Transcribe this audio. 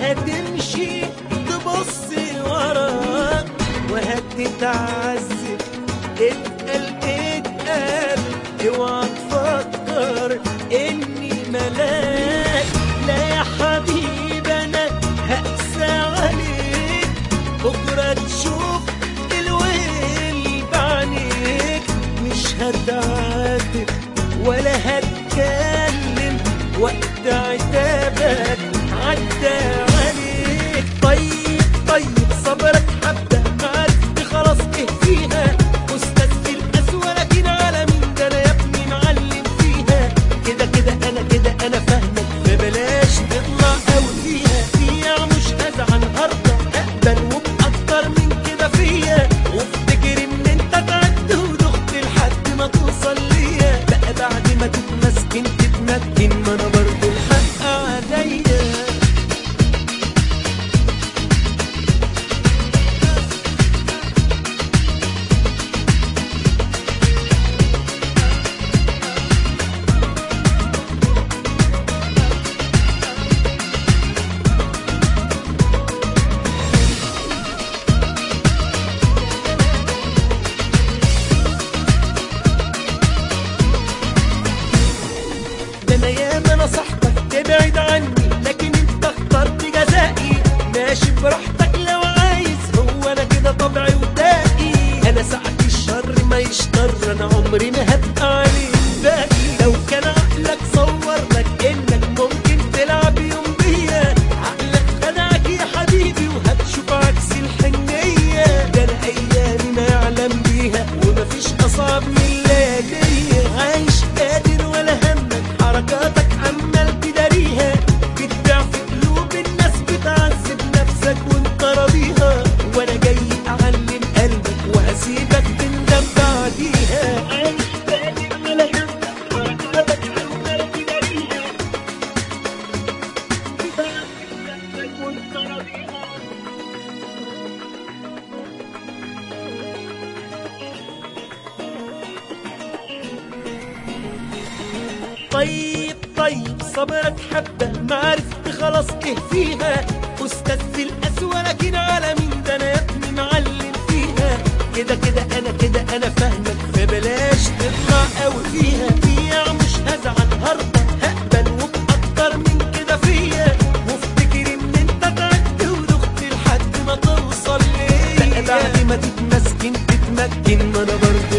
هتمشي تبص وراك وهتتعذب اتقل اتقل اوعى تفكر اني ملاك لا يا حبيبي انا هقسى عليك بكره تشوف الويل بعينيك مش هتعاتب ولا هتكلم وقت عتابك عدى عليك طيب طيب صبرك حبة عرفت خلاص ايه فيها استاذ في القسوة لكن على مين ده انا يا ابني معلم فيها كده كده انا كده انا فاهمك فبلاش تطلع قوي فيها فيها مش هزعل هرضى اقبل وباكتر من كده فيا وافتكر ان انت تعبت ودخت لحد ما توصل ليا بقى بعد ما تتمسكن تتمكن ما انا برضه الحق عليا ده انا ياما نصحتك تبعد عني لكن انت اخترت جزائي ماشي براحتك لو عايز هو انا كده طبعي ودائي انا ساعة الشر ما يشطر انا عمري ما هبقى عليك باقي لو كان عقلك صور لك انك ممكن تلعب يوم بيا عقلك خدعك يا حبيبي وهتشوف عكس الحنية ده انا ايامي ما يعلم بيها ومفيش اصعب من الليالي عايش قادر ولا همك حركاتك عمال تداريها بتبيع في قلوب الناس بتعذب نفسك وانت راضيها وانا جاي اعلم قلبك وهسيبك تندم بعديها عايش قادر ولا همك حركاتك عمال تداريها بتعذب نفسك وانت راضيها طيب طيب صبرك حبة ما عرفت خلاص ايه فيها استاذ في القسوة لكن على مين ده انا يا ابني معلم فيها كده كده انا كده انا فاهمك فبلاش تطلع قوي فيها فيها مش هزعل هرضى هقبل وبأكتر من كده فيا وافتكر ان انت تعبت ودخت لحد ما توصل ليا بقى بعد ما تتمسكن تتمكن ما انا برضه